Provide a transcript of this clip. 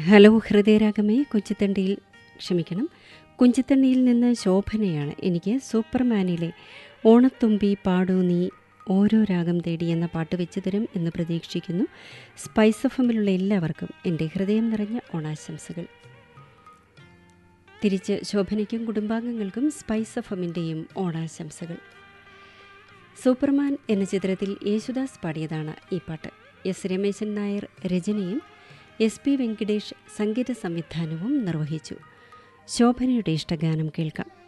hello ഹൃദയരാഗമേ കുഞ്ചിത്തണ്ടിയിൽ ക്ഷമിക്കണം കുഞ്ചിത്തണ്ടിയിൽ നിന്ന് ശോഭനയാണ് എനിക്ക് സൂപ്പർമാനിലെ ഓണത്തുമ്പി പാടൂ നീ ഓരോ രാഗം തേടി എന്ന പാട്ട് വെച്ച് തരും എന്ന് പ്രതീക്ഷിക്കുന്നു സ്പൈസ് എഫ് എമ്മിലുള്ള എല്ലാവർക്കും എൻ്റെ ഹൃദയം നിറഞ്ഞ ഓണാശംസകൾ തിരിച്ച് ശോഭനയ്ക്കും കുടുംബാംഗങ്ങൾക്കും സ്പൈസ് എഫ് എമ്മിൻ്റെയും ഓണാശംസകൾ സൂപ്പർമാൻ എന്ന ചിത്രത്തിൽ യേശുദാസ് പാടിയതാണ് ഈ പാട്ട് എസ് രമേശൻ നായർ രചനയും എസ് പി വെങ്കിടേഷ് സംഗീത സംവിധാനവും നിർവഹിച്ചു ശോഭനയുടെ ഇഷ്ടഗാനം കേൾക്കാം